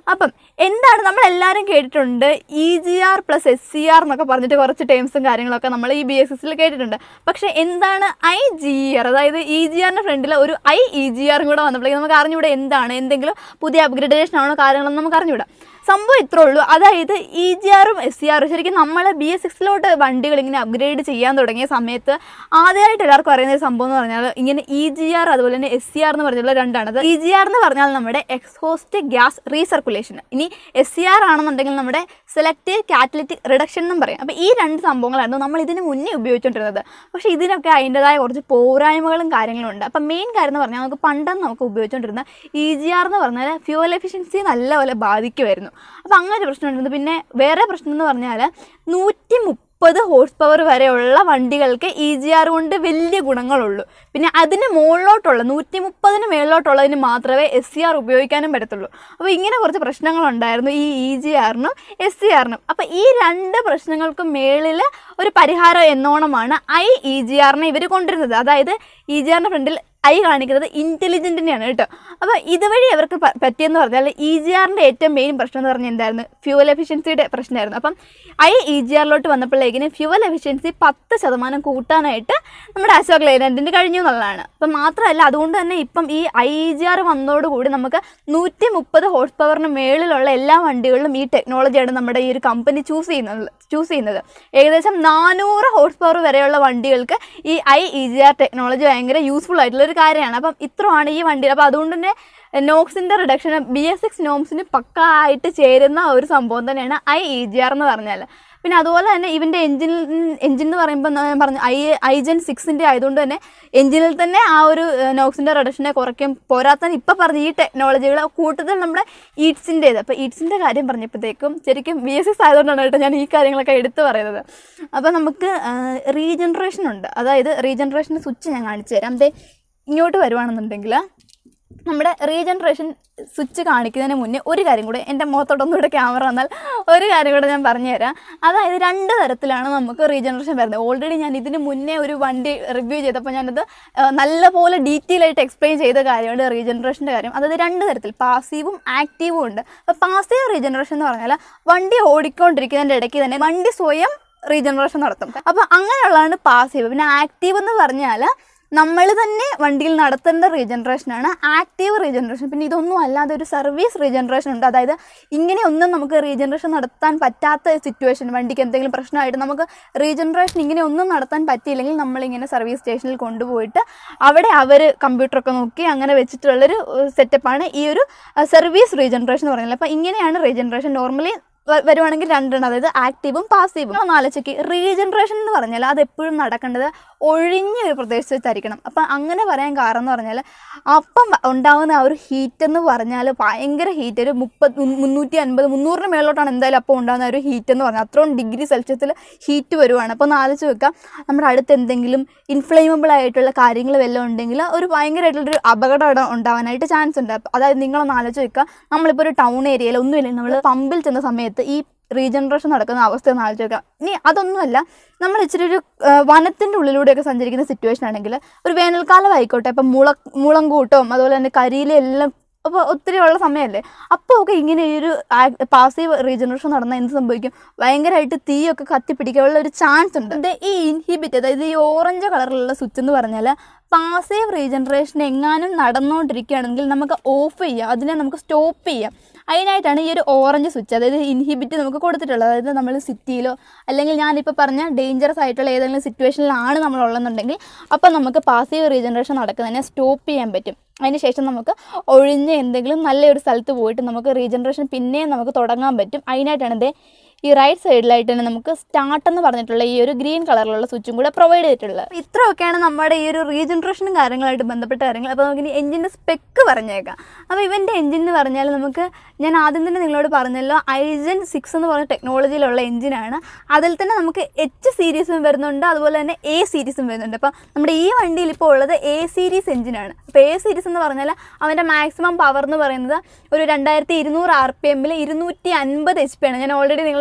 അപ്പം എന്താണ് നമ്മൾ എല്ലാവരും കേട്ടിട്ടുണ്ട് E G R plus S C R എന്നൊക്കെ പറഞ്ഞിട്ട് കുറച്ച് ടേംസും കാര്യങ്ങളൊക്കെ നമ്മൾ ഈ ബി എസ് എസിൽ കേട്ടിട്ടുണ്ട് പക്ഷേ എന്താണ് ഐ ജി ആർ അതായത് ഇ ജി ആറിൻ്റെ ഫ്രണ്ടിൽ ഒരു ഐ ഇ ജി ആറും കൂടെ വന്നപ്പോഴേക്കും നമുക്ക് അറിഞ്ഞൂടെ എന്താണ് എന്തെങ്കിലും പുതിയ അപ്ഗ്രഡേഷൻ ആണോ കാര്യങ്ങളൊന്നും നമുക്ക് അറിഞ്ഞൂടാ സംഭവം ഇത്രേ ഉള്ളൂ അതായത് ഇ ജി ആറും എസ് സി ആറും ശരിക്കും നമ്മൾ ബി എസ് സിക്സിലോട്ട് വണ്ടികൾ ഇങ്ങനെ അപ്ഗ്രേഡ് ചെയ്യാൻ തുടങ്ങിയ സമയത്ത് ആദ്യമായിട്ട് എല്ലാവർക്കും അറിയുന്ന ഒരു സംഭവം എന്ന് പറഞ്ഞാൽ ഇങ്ങനെ ഇ ജി ആർ അതുപോലെ തന്നെ എസ് സി ആർ എന്ന് പറഞ്ഞുള്ള രണ്ടാണ് അത് ഇ ജി ആർ എന്ന് പറഞ്ഞാൽ നമ്മുടെ എക്സ്ഹോസ്റ്റ് ഗ്യാസ് റീസർക്കുലേഷൻ ഇനി എസ് സി ആർ ആണെന്നുണ്ടെങ്കിൽ നമ്മുടെ സെലക്റ്റീവ് കാറ്റലിറ്റിക് റിഡക്ഷൻ എന്നും പറയും അപ്പോൾ ഈ രണ്ട് സംഭവങ്ങളായിരുന്നു നമ്മൾ ഇതിന് മുന്നേ ഉപയോഗിച്ചുകൊണ്ടിരുന്നത് പക്ഷേ ഇതിനൊക്കെ അതിൻ്റെതായ കുറച്ച് പോരായ്മകളും കാര്യങ്ങളും ഉണ്ട് അപ്പം മെയിൻ കാര്യം എന്ന് പറഞ്ഞാൽ നമുക്ക് പണ്ടെന്ന് നമുക്ക് ഉപയോഗിച്ചുകൊണ്ടിരുന്ന ഇ ജി ആർ എന്ന് പറഞ്ഞാൽ ഫ്യൂവൽ എഫിഷ്യൻസി നല്ലപോലെ ബാധിക്കുമായിരുന്നു അപ്പോൾ അങ്ങനെ ഒരു പ്രശ്നമുണ്ടായിരുന്നു പിന്നെ വേറെ പ്രശ്നം എന്ന് പറഞ്ഞാൽ നൂറ്റി മുപ്പത് ഹോഴ്സ് പവർ വരെയുള്ള വണ്ടികൾക്ക് ഇ ജി ആർ കൊണ്ട് വലിയ ഗുണങ്ങളുള്ളൂ പിന്നെ അതിന് മുകളിലോട്ടുള്ള നൂറ്റി മുപ്പതിന് മേളിലോട്ടുള്ളതിന് മാത്രമേ എസ് സി ആർ ഉപയോഗിക്കാനും പറ്റത്തുള്ളൂ അപ്പോൾ ഇങ്ങനെ കുറച്ച് പ്രശ്നങ്ങളുണ്ടായിരുന്നു ഈ ഇ ജി ആറിനും എസ് സി ആറിനും അപ്പോൾ ഈ രണ്ട് പ്രശ്നങ്ങൾക്കും മേളിൽ ഒരു പരിഹാരം എന്നോണമാണ് ഐ ഇ ജി ആറിനെ ഇവർ കൊണ്ടുവരുന്നത് അതായത് ഇ ജി ആറിൻ്റെ ഫ്രണ്ടിൽ ഐ കാണിക്കുന്നത് ഇൻ്റലിജൻറ്റിനെയാണ് കേട്ടോ അപ്പോൾ ഇതുവഴി അവർക്ക് പ- പറ്റിയെന്ന് പറഞ്ഞാൽ ഇ ജി ആറിൻ്റെ ഏറ്റവും മെയിൻ പ്രശ്നം എന്ന് പറഞ്ഞാൽ എന്തായിരുന്നു ഫ്യൂവൽ എഫിഷ്യൻസിയുടെ പ്രശ്നമായിരുന്നു അപ്പം ഐ ഇ ജി ആറിലോട്ട് വന്നപ്പോഴേക്കിന് ഫ്യൂവൽ എഫിഷ്യൻസി പത്ത് ശതമാനം കൂട്ടാനായിട്ട് നമ്മുടെ അശോക് ലൈലൻഡിന് കഴിഞ്ഞു എന്നുള്ളതാണ് അപ്പം മാത്രമല്ല അതുകൊണ്ട് തന്നെ ഇപ്പം ഈ ഐ ഇ ജി ആർ വന്നതോടുകൂടി നമുക്ക് നൂറ്റി മുപ്പത് ഹോഴ്സ് പവറിന് മേളിലുള്ള എല്ലാ വണ്ടികളിലും ഈ ടെക്നോളജിയാണ് നമ്മുടെ ഈ ഒരു കമ്പനി ചൂസ് ചെയ്യുന്നത് ചൂസ് ചെയ്യുന്നത് ഏകദേശം നാനൂറ് ഹോഴ്സ് പവർ വരെയുള്ള വണ്ടികൾക്ക് ഈ I E G R technology ഭയങ്കര യൂസ്ഫുൾ ആയിട്ടുള്ള ഒരു കാര്യമാണ് അപ്പം ഇത്രയാണ് ഈ വണ്ടി അപ്പോൾ അതുകൊണ്ട് തന്നെ നോക്സിൻ്റെ റിഡക്ഷൻ ബി എസ് സിക്സ് നോംസിന് പക്ക ആയിട്ട് ചേരുന്ന ഒരു സംഭവം തന്നെയാണ് ഐ ഇ ജി ആർ എന്ന് പറഞ്ഞാൽ പിന്നെ അതുപോലെ തന്നെ ഇവൻ്റെ എഞ്ചിൻ എഞ്ചിൻ എന്ന് പറയുമ്പോൾ ഞാൻ പറഞ്ഞു ഐ ഐജൻ സിക്സിൻ്റെ ആയതുകൊണ്ട് തന്നെ എഞ്ചിനിൽ തന്നെ ആ ഒരു നോക്സിൻ്റെ റിഡക്ഷനെ കുറയ്ക്കും പോരാത്തതിന് ഇപ്പം പറഞ്ഞ ഈ ടെക്നോളജികൾ കൂടുതൽ നമ്മുടെ ഈറ്റ്സിൻ്റേത് അപ്പോൾ ഈറ്റ്സിൻ്റെ കാര്യം പറഞ്ഞപ്പോഴത്തേക്കും ശരിക്കും ബി എസ് എസ് ആയതുകൊണ്ടാണ് കേട്ടോ ഞാൻ ഈ കാര്യങ്ങളൊക്കെ എടുത്തു പറയുന്നത് അപ്പോൾ നമുക്ക് റീജനറേഷൻ ഉണ്ട് അതായത് റീജനറേഷൻ്റെ സ്വിച്ച് ഞാൻ കാണിച്ചു തരാം ദേ ഇങ്ങോട്ട് വരുവാണെന്നുണ്ടെങ്കിൽ നമ്മുടെ റീജനറേഷൻ സ്വിച്ച് കാണിക്കുന്നതിന് മുന്നേ ഒരു കാര്യം കൂടെ എൻ്റെ മുഖത്തോട്ടൊന്നുകൂടെ ക്യാമറ വന്നാൽ ഒരു കാര്യം കൂടെ ഞാൻ പറഞ്ഞുതരാം അതായത് രണ്ട് തരത്തിലാണ് നമുക്ക് റീജനറേഷൻ വരുന്നത് ഓൾറെഡി ഞാൻ ഇതിന് മുന്നേ ഒരു വണ്ടി റിവ്യൂ ചെയ്തപ്പോൾ ഞാനത് ആ, നല്ലപോലെ ഡീറ്റെയിൽ ആയിട്ട് എക്സ്പ്ലെയിൻ ചെയ്ത കാര്യമാണ് റീജനറേഷൻ്റെ കാര്യം അതായത് രണ്ട് തരത്തിൽ പാസീവും ആക്റ്റീവും ഉണ്ട് അപ്പോൾ പാസീവ് റീജനറേഷൻ എന്ന് പറഞ്ഞാൽ വണ്ടി ഓടിക്കൊണ്ടിരിക്കുന്നതിൻ്റെ ഇടയ്ക്ക് തന്നെ വണ്ടി സ്വയം റീജനറേഷൻ നടത്തും അപ്പോൾ അങ്ങനെയുള്ളതാണ് പാസീവ് പിന്നെ ആക്റ്റീവ് എന്ന് പറഞ്ഞാൽ നമ്മൾ തന്നെ വണ്ടിയിൽ നടത്തേണ്ട റീജനറേഷനാണ് ആക്റ്റീവ് റീജനറേഷൻ പിന്നെ ഇതൊന്നും അല്ലാതെ ഒരു സർവീസ് റീജനറേഷൻ ഉണ്ട് അതായത് ഇങ്ങനെയൊന്നും നമുക്ക് റീജനറേഷൻ നടത്താൻ പറ്റാത്ത സിറ്റുവേഷൻ വണ്ടിക്ക് എന്തെങ്കിലും പ്രശ്നമായിട്ട് നമുക്ക് റീജനറേഷൻ ഇങ്ങനെ ഒന്നും നടത്താൻ പറ്റിയില്ലെങ്കിൽ നമ്മളിങ്ങനെ സർവീസ് സ്റ്റേഷനിൽ കൊണ്ടുപോയിട്ട് അവിടെ അവർ കമ്പ്യൂട്ടറൊക്കെ നോക്കി അങ്ങനെ വെച്ചിട്ടുള്ളൊരു സെറ്റപ്പാണ് ഈ ഒരു സർവീസ് റീജനറേഷൻ എന്ന് പറയുന്നത് അപ്പോൾ ഇങ്ങനെയാണ് റീജനറേഷൻ നോർമലി വ- വരുവാണെങ്കിൽ രണ്ടെണ്ണം അതായത് ആക്റ്റീവും പാസീവും ഒന്ന് ആലോചിക്ക് റീജനറേഷൻ എന്ന് പറഞ്ഞാൽ അത് എപ്പോഴും നടക്കേണ്ടത് ഒഴിഞ്ഞ ഒരു പ്രദേശത്ത് വെച്ചായിരിക്കണം അപ്പം അങ്ങനെ പറയാൻ കാരണം എന്ന് പറഞ്ഞാൽ അപ്പം ഉണ്ടാകുന്ന ആ ഒരു ഹീറ്റ് എന്ന് പറഞ്ഞാൽ ഭയങ്കര ഹീറ്റ് ഒരു മുപ്പത് മുന്നൂറ്റി അൻപത് മുന്നൂറിന് മേളിലോട്ടാണ് എന്തായാലും അപ്പോൾ ഉണ്ടാകുന്ന ഒരു ഹീറ്റ് എന്ന് പറഞ്ഞാൽ അത്രയും ഡിഗ്രി സെൽഷ്യസിൽ ഹീറ്റ് വരുവാണ് അപ്പോൾ ഒന്ന് ആലോചിച്ച് വെക്കാം നമ്മുടെ അടുത്ത് എന്തെങ്കിലും ഇൻഫ്ലെയിമബിൾ ആയിട്ടുള്ള കാര്യങ്ങൾ വല്ലതും ഉണ്ടെങ്കിൽ ഒരു ഭയങ്കരമായിട്ടുള്ളൊരു അപകടം അവിടെ ഉണ്ടാവാനായിട്ട് ചാൻസ് ഉണ്ട് അപ്പൊ അതായത് നിങ്ങളൊന്ന് ആലോചിച്ച് വെക്കുക നമ്മളിപ്പോൾ ഒരു ടൗൺ ഏരിയയിൽ ഒന്നുമില്ലെങ്കിൽ നമ്മൾ പമ്പിൽ ചെന്ന സമയത്ത് ഈ റീജനറേഷൻ നടക്കുന്ന അവസ്ഥ ഒന്ന് ആലോചിച്ച് വെക്കാം ഇനി അതൊന്നുമല്ല നമ്മൾ ഇച്ചിരി ഒരു ആ, വനത്തിൻ്റെ ഉള്ളിലൂടെയൊക്കെ സഞ്ചരിക്കുന്ന സിറ്റുവേഷൻ ആണെങ്കിൽ ഒരു വേനൽക്കാലം ആയിക്കോട്ടെ ഇപ്പം മുള മുളങ്കൂട്ടവും അതുപോലെ തന്നെ കരിയിലും എല്ലാം അപ്പോൾ ഒത്തിരി ഉള്ള സമയമല്ലേ അപ്പോൾ ഒക്കെ ഇങ്ങനെ ഈ ഒരു പാസീവ് റീജനറേഷൻ നടന്നാൽ എന്ത് സംഭവിക്കും ഭയങ്കരമായിട്ട് തീയൊക്കെ കത്തിപ്പിടിക്കാനുള്ള ഒരു ചാൻസ് ഉണ്ട് ഇത് ഈ ഇൻഹിബിറ്റ് അതായത് ഈ ഓറഞ്ച് കളറിലുള്ള സ്വിച്ച് എന്ന് പറഞ്ഞാൽ പാസീവ് റീജനറേഷൻ എങ്ങാനും നടന്നുകൊണ്ടിരിക്കുകയാണെങ്കിൽ നമുക്ക് ഓഫ് ചെയ്യാം അതിനെ നമുക്ക് സ്റ്റോപ്പ് ചെയ്യാം അതിനായിട്ടാണ് ഈ ഒരു ഓറഞ്ച് സ്വിച്ച് അതായത് ഇൻഹിബിറ്റ് നമുക്ക് കൊടുത്തിട്ടുള്ളത് അതായത് നമ്മൾ സിറ്റിയിലോ അല്ലെങ്കിൽ ഞാനിപ്പോൾ പറഞ്ഞ ഡേഞ്ചറസ് ആയിട്ടുള്ള ഏതെങ്കിലും സിറ്റുവേഷനിലാണ് നമ്മൾ ഉള്ളതെന്നുണ്ടെങ്കിൽ അപ്പോൾ നമുക്ക് പാസീവ് റീജനറേഷൻ നടക്കുന്നതിനെ സ്റ്റോപ്പ് ചെയ്യാൻ പറ്റും അതിന് ശേഷം നമുക്ക് ഒഴിഞ്ഞ് എന്തെങ്കിലും നല്ലൊരു സ്ഥലത്ത് പോയിട്ട് നമുക്ക് റീജനറേഷൻ പിന്നെയും നമുക്ക് തുടങ്ങാൻ പറ്റും അതിനായിട്ടാണ് ഇത് ഈ റൈറ്റ് സൈഡിലായിട്ട് തന്നെ നമുക്ക് സ്റ്റാർട്ട് എന്ന് പറഞ്ഞിട്ടുള്ള ഈ ഒരു ഗ്രീൻ കളറിലുള്ള സ്വിച്ചും കൂടെ പ്രൊവൈഡ് ചെയ്തിട്ടുള്ളത് അപ്പോൾ ഇത്രയൊക്കെയാണ് നമ്മുടെ ഈ ഒരു റീജനറേഷനും കാര്യങ്ങളായിട്ട് ബന്ധപ്പെട്ട കാര്യങ്ങൾ അപ്പോൾ നമുക്ക് ഇനി എഞ്ചിൻ്റെ സ്പെക്ക് പറഞ്ഞേക്കാം അപ്പോൾ ഇവൻ്റെ എഞ്ചിൻ എന്ന് പറഞ്ഞാൽ നമുക്ക് ഞാൻ ആദ്യം തന്നെ നിങ്ങളോട് പറഞ്ഞല്ലോ ഐജൻ സിക്സ് എന്ന് പറഞ്ഞ ടെക്നോളജിയിലുള്ള എഞ്ചിനാണ് അതിൽ തന്നെ നമുക്ക് എച്ച് സീരീസും വരുന്നുണ്ട് അതുപോലെ തന്നെ എ സീരീസും വരുന്നുണ്ട് അപ്പോൾ നമ്മുടെ ഈ വണ്ടിയിൽ ഇപ്പോൾ ഉള്ളത് എ സീരീസ് എഞ്ചിനാണ് അപ്പോൾ എ സീരീസ് എന്ന് പറഞ്ഞാൽ അവൻ്റെ മാക്സിമം പവർ എന്ന് പറയുന്നത് ഒരു രണ്ടായിരത്തി ഇരുന്നൂറ് ആർ പി എമ്മിൽ ഇരുന്നൂറ്റി അൻപത് എച്ച് പി ആണ് ഞാൻ ഓൾറെഡി നിങ്ങളോട്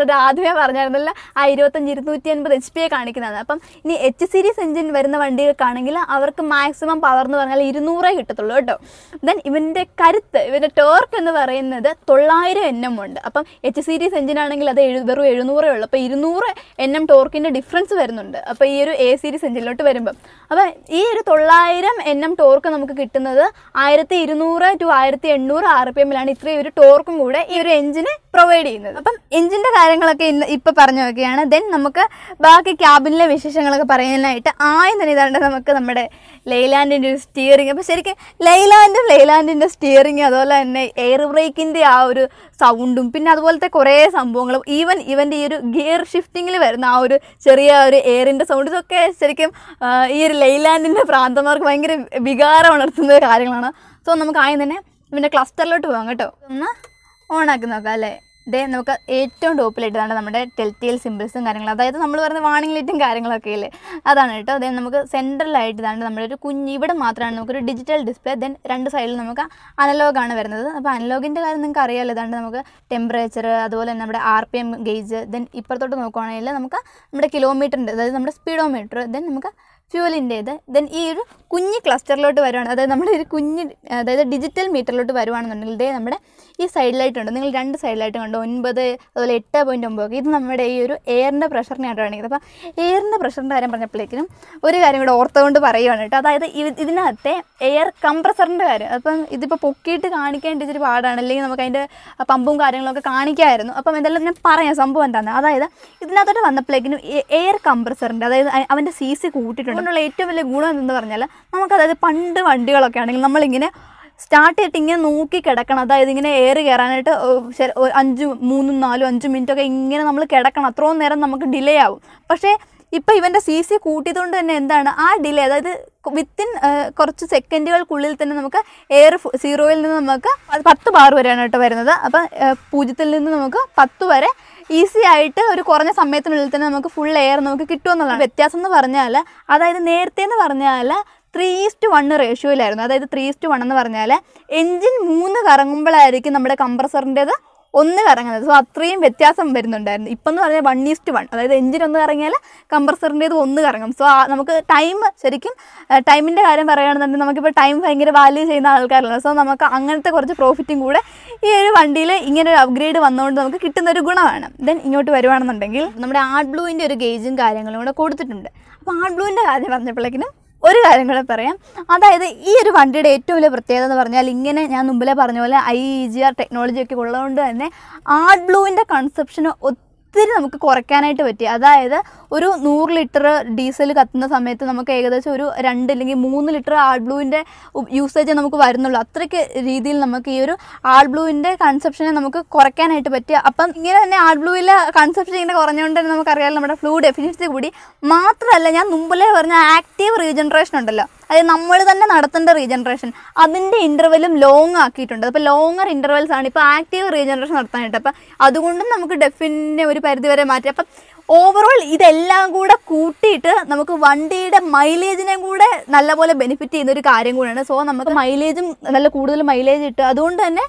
ഒരു ആദ്യമേ പറഞ്ഞായിരുന്നല്ലോ ആ ഇരുപത്തഞ്ച് ഇരുന്നൂറ്റി അൻപത് എച്ച് പി കാണിക്കുന്നതാണ് അപ്പം ഇനി എച്ച് സീരീസ് എഞ്ചിൻ വരുന്ന വണ്ടികൾക്കാണെങ്കിൽ അവർക്ക് മാക്സിമം പവർ എന്ന് പറഞ്ഞാൽ ഇരുന്നൂറേ കിട്ടത്തുള്ളൂ കേട്ടോ ദെൻ ഇവൻ്റെ കരുത്ത് ഇവൻ്റെ ടോർക്ക് എന്ന് പറയുന്നത് തൊള്ളായിരം എൻ എം ഉണ്ട് അപ്പം എച്ച് സീരീസ് എഞ്ചിൻ ആണെങ്കിൽ അത് എഴു വെറും എഴുന്നൂറേ ഉള്ളൂ അപ്പോൾ ഇരുന്നൂറ് എൻ എം ടോർക്കിൻ്റെ ഡിഫറൻസ് വരുന്നുണ്ട് അപ്പോൾ ഈ ഒരു എ സീരീസ് എഞ്ചിനിലോട്ട് വരുമ്പം അപ്പോൾ ഈ ഒരു തൊള്ളായിരം എൻ എം ടോർക്ക് നമുക്ക് കിട്ടുന്നത് ആയിരത്തി ഇരുന്നൂറ് ടു ആയിരത്തി എണ്ണൂറ് ആർ പി എമ്മിലാണ് ഇത്രയും ഒരു ടോർക്കും കൂടെ ഈ ഒരു എഞ്ചിന് പ്രൊവൈഡ് ചെയ്യുന്നത് അപ്പം എഞ്ചിൻ്റെ കാര്യങ്ങളൊക്കെ ഇന്ന് ഇപ്പം പറഞ്ഞു നോക്കുകയാണ് ദെൻ നമുക്ക് ബാക്കി ക്യാബിനിലെ വിശേഷങ്ങളൊക്കെ പറയാനായിട്ട് ആദ്യം തന്നെ ഇതാണ്ട് നമുക്ക് നമ്മുടെ ലൈലാൻഡിൻ്റെ ഒരു സ്റ്റിയറിംഗ് അപ്പോൾ ശരിക്കും ലൈലാൻഡും ലൈലാൻഡിൻ്റെ സ്റ്റിയറിംഗ് അതുപോലെ തന്നെ എയർ ബ്രേക്കിൻ്റെ ആ ഒരു സൗണ്ടും പിന്നെ അതുപോലത്തെ കുറേ സംഭവങ്ങളും ഈവൻ ഇവൻ്റെ ഈ ഒരു ഗിയർ ഷിഫ്റ്റിങ്ങിൽ വരുന്ന ആ ഒരു ചെറിയ ഒരു എയറിൻ്റെ സൗണ്ട് ഇതൊക്കെ ശരിക്കും ആ, ഈ ഒരു ലൈലാൻഡിൻ്റെ പ്രാന്തന്മാർക്ക് ഭയങ്കര വികാരം ഉണർത്തുന്ന കാര്യങ്ങളാണ് സോ നമുക്ക് ആദ്യം തന്നെ ഇവൻ്റെ ക്ലസ്റ്ററിലോട്ട് പോകാം കേട്ടോ ഒന്ന് ഓണാക്കി നോക്കാം അല്ലേ ദേ നമുക്ക് ഏറ്റവും ടോപ്പിലിട്ടതാണ് നമ്മുടെ ടെൽറ്റിയൽ സിമ്പിൾസും കാര്യങ്ങളും അതായത് നമ്മൾ പറയുന്ന വാണിംഗ് ലൈറ്റും കാര്യങ്ങളൊക്കെ ഇല്ലേ അതാണ് കേട്ടോ ദെൻ നമുക്ക് സെൻട്രലായിട്ട് ഇതാണ് നമ്മുടെ ഒരു കുഞ്ഞ് ഇവിടെ മാത്രമാണ് നമുക്കൊരു ഡിജിറ്റൽ ഡിസ്പ്ലേ ദെൻ രണ്ട് സൈഡിൽ നമുക്ക് അനലോഗാണ് വരുന്നത് അപ്പോൾ അനലോഗിൻ്റെ കാര്യം നിങ്ങൾക്ക് അറിയാമല്ലോ ഇതാണ്ട് നമുക്ക് ടെമ്പറേച്ചർ അതുപോലെ തന്നെ നമ്മുടെ R P M gauge then ഇപ്പുറത്തോട്ട് നോക്കുവാണെങ്കിൽ നമുക്ക് നമ്മുടെ കിലോമീറ്ററിൻ്റെ അതായത് നമ്മുടെ സ്പീഡോമീറ്റർ ദെൻ നമുക്ക് ഫ്യൂവലിൻ്റേത് ദെൻ ഈ ഒരു കുഞ്ഞ് ക്ലസ്റ്ററിലോട്ട് വരുവാണ് അതായത് നമ്മുടെ ഒരു കുഞ്ഞ് അതായത് ഡിജിറ്റൽ മീറ്ററിലോട്ട് വരുവാണെന്നുണ്ടെങ്കിൽ ഇതേ നമ്മുടെ ഈ സൈഡിലായിട്ടുണ്ട് നിങ്ങൾ രണ്ട് സൈഡിലായിട്ട് കണ്ടു ഒൻപത് അതുപോലെ എട്ട് പോയിൻറ്റ് ഒമ്പത് ഇത് നമ്മുടെ ഈ ഒരു എയറിൻ്റെ പ്രഷറിനെയാണ് കാണിക്കുന്നത് അപ്പോൾ എയറിൻ്റെ പ്രഷറിൻ്റെ കാര്യം പറഞ്ഞപ്പോഴേക്കും ഒരു കാര്യം കൂടെ ഓർത്തുകൊണ്ട് പറയുവാണ് കേട്ടോ അതായത് ഇ- ഇതിനകത്തെ എയർ കംപ്രസറിൻ്റെ കാര്യം അപ്പം ഇതിപ്പോൾ പൊക്കിയിട്ട് കാണിക്കേണ്ട ഇച്ചിരി പാടാണ് അല്ലെങ്കിൽ നമുക്ക് അതിൻ്റെ പമ്പും കാര്യങ്ങളൊക്കെ കാണിക്കാമായിരുന്നു അപ്പം എന്തെല്ലാം ഞാൻ പറയാം സംഭവം എന്താണ് അതായത് ഇതിനകത്തോട്ട് വന്നപ്പോഴേക്കിനും എയർ കംപ്രസറിൻ്റെ അതായത് അ- അവൻ്റെ സി സി കൂട്ടിയിട്ടുണ്ട് അതുകൊണ്ടുള്ള ഏറ്റവും വലിയ ഗുണം എന്തെന്ന് പറഞ്ഞാൽ നമുക്ക് അതായത് പണ്ട് വണ്ടികളൊക്കെ ആണെങ്കിൽ നമ്മളിങ്ങനെ സ്റ്റാർട്ട് ചെയ്തിട്ട് ഇങ്ങനെ നോക്കി കിടക്കണം അതായത് ഇങ്ങനെ എയർ കയറാനായിട്ട് ഏഹ് ശരി- ഒരു അഞ്ച് മൂന്നും നാലും അഞ്ചും മിനിറ്റ് ഒക്കെ ഇങ്ങനെ നമ്മൾ കിടക്കണം അത്രയും നേരം നമുക്ക് ഡിലേ ആവും പക്ഷേ ഇപ്പം ഇവൻ്റെ സി സി കൂട്ടിയതുകൊണ്ട് തന്നെ എന്താണ് ആ ഡിലേ അതായത് വിത്തിൻ കുറച്ച് സെക്കൻഡുകൾക്കുള്ളിൽ തന്നെ നമുക്ക് എയർ സീറോയിൽ നിന്ന് നമുക്ക് അത് പത്ത് ബാർ വരെയാണ് കേട്ടോ വരുന്നത് അപ്പം ഏഹ് പൂജ്യത്തിൽ നിന്ന് നമുക്ക് പത്ത് വരെ ഈസി ആയിട്ട് ഒരു കുറഞ്ഞ സമയത്തിനുള്ളിൽ തന്നെ നമുക്ക് ഫുൾ എയർ നമുക്ക് കിട്ടുമെന്നുള്ളതാണ് വ്യത്യാസം എന്ന് പറഞ്ഞാൽ അതായത് നേരത്തെ എന്ന് പറഞ്ഞാൽ ത്രീ ഈസ്റ്റ് വൺ റേഷ്യോയിലായിരുന്നു അതായത് ത്രീ ഈസ്റ്റ് വൺ എന്ന് പറഞ്ഞാൽ എൻജിൻ മൂന്ന് കറങ്ങുമ്പോഴായിരിക്കും നമ്മുടെ കംപ്രസറിൻ്റേത് ഒന്ന് കറങ്ങുന്നത് സോ അത്രയും വ്യത്യാസം വരുന്നുണ്ടായിരുന്നു ഇപ്പം എന്ന് പറഞ്ഞാൽ വൺ ഈസ്റ്റ് വൺ അതായത് എഞ്ചിൻ ഒന്ന് കറങ്ങിയാൽ കംപ്രസറിൻ്റേത് ഒന്ന് കറങ്ങും സോ നമുക്ക് ടൈം ശരിക്കും ടൈമിൻ്റെ കാര്യം പറയുകയാണെന്നുണ്ടെങ്കിൽ നമുക്കിപ്പോൾ ടൈം ഭയങ്കര വാല്യൂ ചെയ്യുന്ന ആൾക്കാരല്ല സോ നമുക്ക് അങ്ങനത്തെ കുറച്ച് പ്രോഫിറ്റും കൂടെ ഈ ഒരു വണ്ടിയിൽ ഇങ്ങനെ ഒരു അപ്ഗ്രേഡ് വന്നുകൊണ്ട് നമുക്ക് കിട്ടുന്ന ഒരു ഗുണമാണ് ദെൻ ഇങ്ങോട്ട് വരുവാണെന്നുണ്ടെങ്കിൽ നമ്മുടെ ആർട്ട് ബ്ലൂവിൻ്റെ ഒരു ഗേജും കാര്യങ്ങളും കൂടെ കൊടുത്തിട്ടുണ്ട് അപ്പോൾ ആർട്ട് ബ്ലൂവിൻ്റെ കാര്യം പറഞ്ഞപ്പോഴേക്കിനും ഒരു കാര്യം കൂടെ പറയാം അതായത് ഈ ഒരു വണ്ടിയുടെ ഏറ്റവും വലിയ പ്രത്യേകത എന്ന് പറഞ്ഞാൽ ഇങ്ങനെ ഞാൻ മുമ്പിലെ പറഞ്ഞ പോലെ ഐ ജി ആർ ടെക്നോളജി ഒക്കെ ഉള്ളതുകൊണ്ട് തന്നെ ആർട്ട് ബ്ലൂവിൻ്റെ കൺസെപ്ഷന് ഒത്തിരി നമുക്ക് കുറയ്ക്കാനായിട്ട് പറ്റി അതായത് ഒരു നൂറ് ലിറ്റർ ഡീസൽ കത്തുന്ന സമയത്ത് നമുക്ക് ഏകദേശം ഒരു രണ്ട് അല്ലെങ്കിൽ മൂന്ന് ലിറ്റർ ആൾ ബ്ലൂവിൻ്റെ യൂസേജ് നമുക്ക് വരുന്നുള്ളൂ അത്രയ്ക്ക് രീതിയിൽ നമുക്ക് ഈ ഒരു ആൾ ബ്ലൂവിൻ്റെ കൺസെപ്ഷനെ നമുക്ക് കുറയ്ക്കാനായിട്ട് പറ്റി അപ്പം ഇങ്ങനെ തന്നെ ആൾ ബ്ലൂവിലെ കൺസെപ്ഷൻ ഇങ്ങനെ കുറഞ്ഞുകൊണ്ട് തന്നെ നമുക്കറിയാം നമ്മുടെ ഫ്ലൂ ഡെഫിനിറ്റി കൂടി മാത്രമല്ല ഞാൻ മുമ്പിലേ പറഞ്ഞ ആക്റ്റീവ് റീജനറേഷൻ ഉണ്ടല്ലോ അതായത് നമ്മൾ തന്നെ നടത്തേണ്ട റീജനറേഷൻ അതിൻ്റെ ഇൻ്റർവെലും ലോങ് ആക്കിയിട്ടുണ്ട് അപ്പോൾ ലോങ്ങർ ഇൻ്റർവെൽസ് ആണ് ഇപ്പോൾ ആക്റ്റീവ് റീജനറേഷൻ നടത്താനായിട്ട് അപ്പം അതുകൊണ്ടും നമുക്ക് ഡെഫിനെ ഒരു പരിധി വരെ മാറ്റി അപ്പം ഓവറോൾ ഇതെല്ലാം കൂടെ കൂട്ടിയിട്ട് നമുക്ക് വണ്ടിയുടെ മൈലേജിനെ കൂടെ നല്ലപോലെ ബെനിഫിറ്റ് ചെയ്യുന്ന ഒരു കാര്യം കൂടെയാണ് സോ നമുക്ക് മൈലേജും നല്ല കൂടുതൽ മൈലേജ് കിട്ടും അതുകൊണ്ട് തന്നെ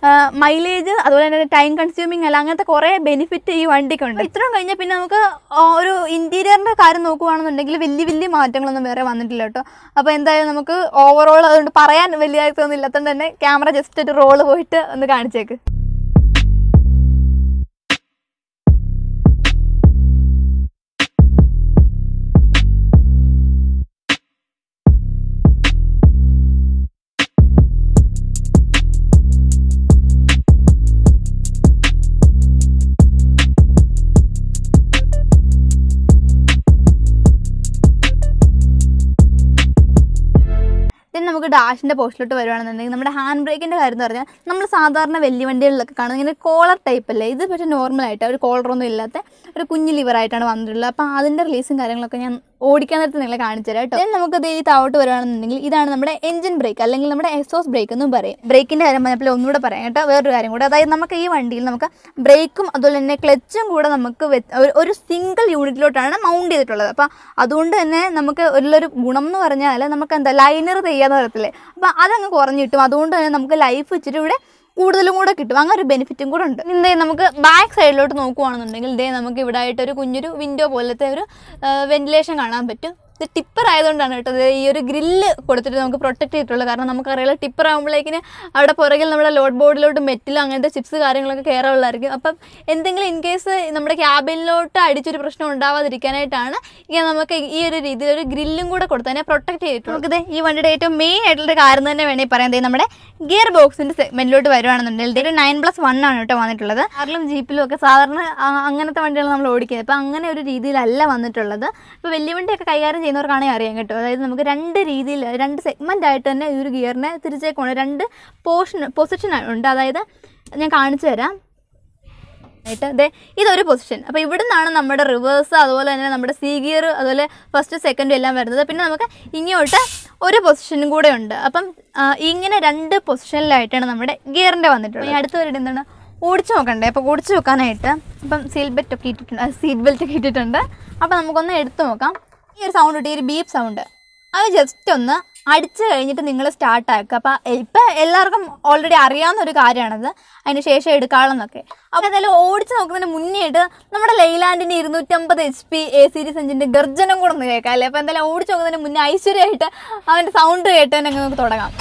മൈലേജ് അതുപോലെ തന്നെ ടൈം കൺസ്യൂമിങ് അല്ല അങ്ങനത്തെ കുറേ ബെനിഫിറ്റ് ഈ വണ്ടിക്കുണ്ട് ഇത്രയും കഴിഞ്ഞാൽ പിന്നെ നമുക്ക് ആ ഒരു ഇൻറ്റീരിയറിൻ്റെ കാര്യം നോക്കുകയാണെന്നുണ്ടെങ്കിൽ വലിയ വലിയ മാറ്റങ്ങളൊന്നും വേറെ വന്നിട്ടില്ല കേട്ടോ അപ്പോൾ എന്തായാലും നമുക്ക് ഓവറോൾ അതുകൊണ്ട് പറയാൻ വലിയ ഇതൊന്നും ഇല്ലാത്തതുകൊണ്ട് തന്നെ ക്യാമറ ജസ്റ്റ് ഒരു റോള് പോയിട്ട് ഒന്ന് കാണിച്ചേക്ക് ദെൻ നമുക്ക് ഡാഷിൻ്റെ പോസ്റ്റിലോട്ട് വരുവാണെന്നുണ്ടെങ്കിൽ നമ്മുടെ ഹാൻഡ് ബ്രേക്കിൻ്റെ കാര്യം എന്ന് പറഞ്ഞാൽ നമ്മൾ സാധാരണ വലിയ വണ്ടികളിലൊക്കെ കാണുന്നത് ഇങ്ങനെ കോളർ ടൈപ്പ് അല്ലേ ഇത് പക്ഷേ നോർമലായിട്ട് ഒരു കോളറൊന്നും ഇല്ലാത്ത ഒരു കുഞ്ഞു ലിവറായിട്ടാണ് വന്നിട്ടുള്ളത് അപ്പോൾ അതിൻ്റെ റിലീസും കാര്യങ്ങളൊക്കെ ഞാൻ ഓടിക്കാൻ നേരത്ത് നിങ്ങളെ കാണിച്ചു തരാം കേട്ടോ ദെൻ നമുക്ക് ദേ ഈ താവോട്ട് വരുവാണെന്നുണ്ടെങ്കിൽ ഇതാണ് നമ്മുടെ എഞ്ചിൻ ബ്രേക്ക് അല്ലെങ്കിൽ നമ്മുടെ എക്സോസ് ബ്രേക്ക് എന്നും പറയും ബ്രേക്കിൻ്റെ കാര്യം പറഞ്ഞപ്പോൾ ഒന്നുകൂടെ പറയാം കേട്ടോ വേറൊരു കാര്യം കൂടെ അതായത് നമുക്ക് ഈ വണ്ടിയിൽ നമുക്ക് ബ്രേക്കും അതുപോലെ തന്നെ ക്ലച്ചും കൂടെ നമുക്ക് വെ- ഒരു- ഒരു സിംഗിൾ യൂണിറ്റിലോട്ടാണ് മൗണ്ട് ചെയ്തിട്ടുള്ളത് അപ്പോൾ അതുകൊണ്ട് തന്നെ നമുക്ക് ഉള്ളൊരു ഗുണം എന്ന് പറഞ്ഞാൽ നമുക്ക് എന്താ ലൈനർ ചെയ്യാന്ന് പറയത്തില്ലേ അപ്പോൾ അതങ്ങ് കുറഞ്ഞു കിട്ടും അതുകൊണ്ട് തന്നെ നമുക്ക് ലൈഫ് ഇച്ചിരി ഇവിടെ കൂടുതലും കൂടെ കിട്ടും അങ്ങനെ ഒരു ബെനിഫിറ്റും കൂടെ ഉണ്ട് ഇതേ നമുക്ക് ബാക്ക് സൈഡിലോട്ട് നോക്കുവാണെന്നുണ്ടെങ്കിൽ ഇതേ നമുക്ക് ഇവിടെ ആയിട്ട് ഒരു കുഞ്ഞൊരു വിൻഡോ പോലത്തെ ഒരു വെന്റിലേഷൻ കാണാൻ പറ്റും ഇത് ടിപ്പർ ആയതുകൊണ്ടാണ് കേട്ടോ ഇത് ഈ ഒരു ഗ്രില്ല് കൊടുത്തിട്ട് നമുക്ക് പ്രൊട്ടക്ട് ചെയ്തിട്ടുള്ളത് കാരണം നമുക്കറിയാലോ ടിപ്പർ ആകുമ്പോഴേക്കിന് അവിടെ പുറകിൽ നമ്മുടെ ലോഡ് ബോർഡിലോട്ട് മെറ്റിൽ അങ്ങനത്തെ ചിപ്സ് കാര്യങ്ങളൊക്കെ കയറാനുള്ളതായിരിക്കും അപ്പം എന്തെങ്കിലും ഇൻ കേസ് നമ്മുടെ ക്യാബിനിലോട്ട് അടിച്ചൊരു പ്രശ്നം ഉണ്ടാവാതിരിക്കാനായിട്ടാണ് ഇങ്ങനെ നമുക്ക് ഈ ഒരു രീതിയിൽ ഒരു ഗ്രില്ലും കൂടെ കൊടുത്ത് അതിനെ പ്രൊട്ടക്ട് ചെയ്തിട്ടുണ്ട് നമുക്കിത് ഈ വണ്ടിയുടെ ഏറ്റവും മെയിൻ ആയിട്ടുള്ള കാര്യം തന്നെ വേണമെങ്കിൽ പറയാം ദേ നമ്മുടെ ഗിയർ ബോക്സിന്റെ സെഗ്മെന്റിലോട്ട് വരുവാണെന്നുണ്ടെങ്കിൽ ഇതൊരു നയൻ പ്ലസ് വൺ ആണ് കേട്ടോ വന്നിട്ടുള്ളത് കാറിലും ജീപ്പിലും ഒക്കെ സാധാരണ ആ, അങ്ങനത്തെ വണ്ടികൾ നമ്മൾ ഓടിക്കുന്നത് അപ്പോൾ അങ്ങനെ ഒരു രീതിയിലല്ല വന്നിട്ടുള്ളത് ഇപ്പോൾ വലിയ വണ്ടിയൊക്കെ കൈകാര്യം ചെയ്യുന്നവർക്കാണെങ്കിൽ അറിയാം കേട്ടോ അതായത് നമുക്ക് രണ്ട് രീതിയിൽ രണ്ട് സെഗ്മെന്റ് ആയിട്ട് തന്നെ ഈ ഒരു ഗിയറിനെ തിരിച്ചേക്കാണ് രണ്ട് പോർഷൻ പൊസിഷൻ ഉണ്ട് അതായത് ഞാൻ കാണിച്ചു തരാം ആയിട്ട് ദേ ഇതൊരു പൊസിഷൻ അപ്പോൾ ഇവിടെ നിന്നാണ് നമ്മുടെ റിവേഴ്സ് അതുപോലെ തന്നെ നമ്മുടെ സി ഗിയർ അതുപോലെ ഫസ്റ്റ് സെക്കൻഡും എല്ലാം വരുന്നത് പിന്നെ നമുക്ക് ഇങ്ങോട്ട് ഒരു പൊസിഷനും കൂടെ ഉണ്ട് അപ്പം ആ, ഇങ്ങനെ രണ്ട് പൊസിഷനിലായിട്ടാണ് നമ്മുടെ ഗിയറിൻ്റെ വന്നിട്ടുള്ളത് ഇനി അടുത്ത വരെ എന്താണ് ഓടിച്ചു നോക്കണ്ടേ അപ്പോൾ ഓടിച്ചു നോക്കാനായിട്ട് അപ്പം സീറ്റ് ബെൽറ്റ് ഒക്കെ ഇട്ടിട്ടുണ്ട് സീറ്റ് ബെൽറ്റ് ഒക്കെ ഇട്ടിട്ടുണ്ട് അപ്പോൾ നമുക്കൊന്ന് എടുത്തു നോക്കാം ഈ ഒരു സൗണ്ട് കിട്ടി ഈ ഒരു ബീപ്പ് സൗണ്ട് അത് ജസ്റ്റ് ഒന്ന് അടിച്ചു കഴിഞ്ഞിട്ട് നിങ്ങൾ സ്റ്റാർട്ട് ആക്കുക അപ്പം ഇപ്പം എല്ലാവർക്കും ഓൾറെഡി അറിയാവുന്ന ഒരു കാര്യമാണത് അതിന് ശേഷം എടുക്കാളെന്നൊക്കെ അപ്പോൾ എന്തായാലും ഓടിച്ച് നോക്കുന്നതിന് മുന്നേ ആയിട്ട് നമ്മുടെ ലൈലാൻഡിൻ്റെ ഇരുന്നൂറ്റമ്പത് എച്ച് പി എ സീരീസ് എഞ്ചിൻ്റെ ഗർജനം കൂടെ ഒന്ന് കേൾക്കാം അല്ലേ അപ്പോൾ എന്തായാലും ഓടിച്ച് നോക്കുന്നതിന് മുന്നേ ഐശ്വര്യമായിട്ട് അവൻ്റെ സൗണ്ട് കേട്ട് തന്നെ നമുക്ക് തുടങ്ങാം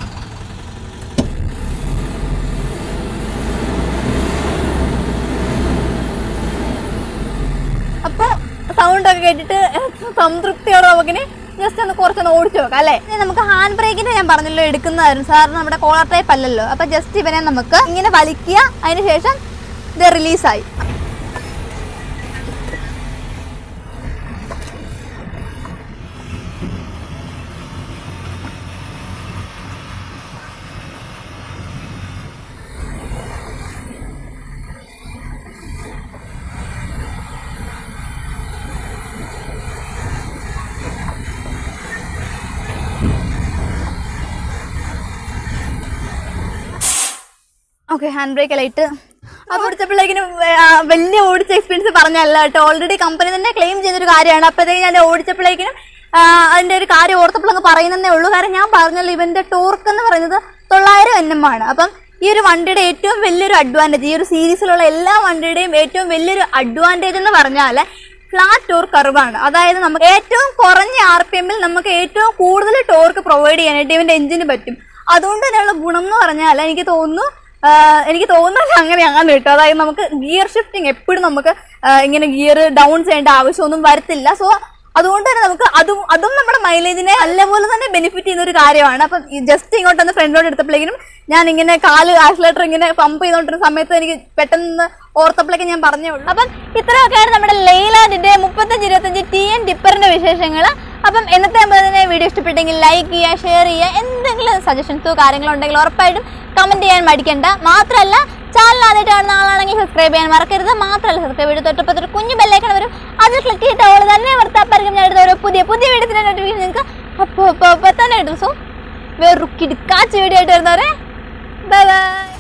അപ്പോൾ സൗണ്ട് ഒക്കെ കേട്ടിട്ട് സംതൃപ്തിയോടെ നമുക്കിനി ജസ്റ്റ് ഒന്ന് കുറച്ചൊന്ന് ഓടിച്ചു നോക്കാം അല്ലേ ഇനി നമുക്ക് ഹാൻഡ് ബ്രേക്കിന്റെ ഞാൻ പറഞ്ഞല്ലോ എടുക്കുന്നതായിരുന്നു സാറിന് നമ്മുടെ കോളർ ടൈപ്പ് അല്ലല്ലോ അപ്പൊ ജസ്റ്റ് ഇവനെ നമുക്ക് ഇങ്ങനെ വലിക്കുക അതിന് ശേഷം ഇത് റിലീസായി ഓക്കെ ഹാൻഡ് ബ്രേക്ക് എല്ലാം ഇട്ട് അത് ഓടിച്ചപ്പോഴേക്കിനും വലിയ ഓടിച്ച എക്സ്പീരിയൻസ് പറഞ്ഞല്ല കേട്ടോ ഓൾറെഡി കമ്പനി തന്നെ ക്ലെയിം ചെയ്തൊരു കാര്യമാണ് അപ്പോഴത്തേക്ക് ഞാൻ ഓടിച്ചപ്പോഴേക്കിനും ആ, അതിന്റെ ഒരു കാര്യം ഓർത്തപ്പോഴങ്ങ് പറയുന്നതേ ഉള്ളൂ കാരണം ഞാൻ പറഞ്ഞല്ലോ ഇവന്റെ ടോർക്ക് എന്ന് പറയുന്നത് തൊള്ളായിരം എൻ എം ആണ് അപ്പം ഈ ഒരു വണ്ടിയുടെ ഏറ്റവും വലിയൊരു അഡ്വാൻറ്റേജ് ഈ ഒരു സീരീസിലുള്ള എല്ലാ വണ്ടിയുടെയും ഏറ്റവും വലിയൊരു അഡ്വാൻറ്റേജ് എന്ന് പറഞ്ഞാൽ ഫ്ലാറ്റ് ടോർക്ക് കർവാണ് അതായത് നമുക്ക് ഏറ്റവും കുറഞ്ഞ ആർ പി എമ്മിൽ നമുക്ക് ഏറ്റവും കൂടുതൽ ടോർക്ക് പ്രൊവൈഡ് ചെയ്യാനായിട്ട് ഇവന്റെ എഞ്ചിന് പറ്റും അതുകൊണ്ട് തന്നെയുള്ള ഗുണം എന്ന് പറഞ്ഞാൽ എനിക്ക് തോന്നുന്നു ആ, എനിക്ക് തോന്നുന്നത് അങ്ങനെയാണ് കേട്ടോ അതായത് നമുക്ക് ഗിയർ ഷിഫ്റ്റിംഗ് എപ്പോഴും നമുക്ക് ആ, ഇങ്ങനെ ഗിയർ ഡൗൺ ചെയ്യേണ്ട ആവശ്യമൊന്നും വരത്തില്ല സോ അതുകൊണ്ട് തന്നെ നമുക്ക് അതും അതും നമ്മുടെ മൈലേജിനെ നല്ലപോലെ തന്നെ ബെനിഫിറ്റ് ചെയ്യുന്ന ഒരു കാര്യമാണ് അപ്പം ജസ്റ്റ് ഇങ്ങോട്ടൊന്ന് ഫ്രണ്ടിലോട്ട് എടുത്തപ്പോഴേക്കും ഞാൻ ഇങ്ങനെ കാല് ആക്സിലേറ്റർ ഇങ്ങനെ പമ്പ് ചെയ്തുകൊണ്ടിരുന്ന സമയത്ത് എനിക്ക് പെട്ടെന്ന് ഓർത്തപ്പോഴേക്കും ഞാൻ പറഞ്ഞേ ഉള്ളൂ അപ്പം ഇത്രയൊക്കെയാണ് നമ്മുടെ ലെയ്ലാൻഡിന്റെ മുപ്പത്തഞ്ച് ഇരുപത്തഞ്ച് ടി എൻ ടിപ്പറിന്റെ വിശേഷങ്ങൾ അപ്പം എന്നത്തെ തന്നെ വീഡിയോ ഇഷ്ടപ്പെട്ടെങ്കിൽ ലൈക്ക് ചെയ്യുക ഷെയർ ചെയ്യുക എന്തെങ്കിലും സജഷൻസോ കാര്യങ്ങളോ ഉണ്ടെങ്കിൽ ഉറപ്പായിട്ടും കമന്റ് ചെയ്യാൻ മടിക്കണ്ട മാത്രമല്ല ചാനൽ ആദ്യമായിട്ട് കാണുന്ന ആളാണെങ്കിൽ സബ്സ്ക്രൈബ് ചെയ്യാൻ മറക്കരുത് മാത്രമല്ല സബ്സ്ക്രൈബ് ചെയ്ത് തൊട്ടപ്പത്ത് ഒരു കുഞ്ഞു ബെല്ലൈക്കൺ വരും അത് ക്ലിക്ക് ചെയ്തിട്ട് അവൾ തന്നെ വർത്താപ്പായിരിക്കും ഞാൻ എടുത്ത ഓരോ പുതിയ പുതിയ വീഡിയോസിന്റെ നോട്ടിഫിക്കേഷൻ നിങ്ങൾക്ക് അപ്പോൾ അപ്പോൾ അപ്പോൾ തന്നെ കിട്ടും സോ വേറൊരു കിടക്കാച്ച വീഡിയോ ആയിട്ട് വരുന്നവരെ ബൈ ബൈ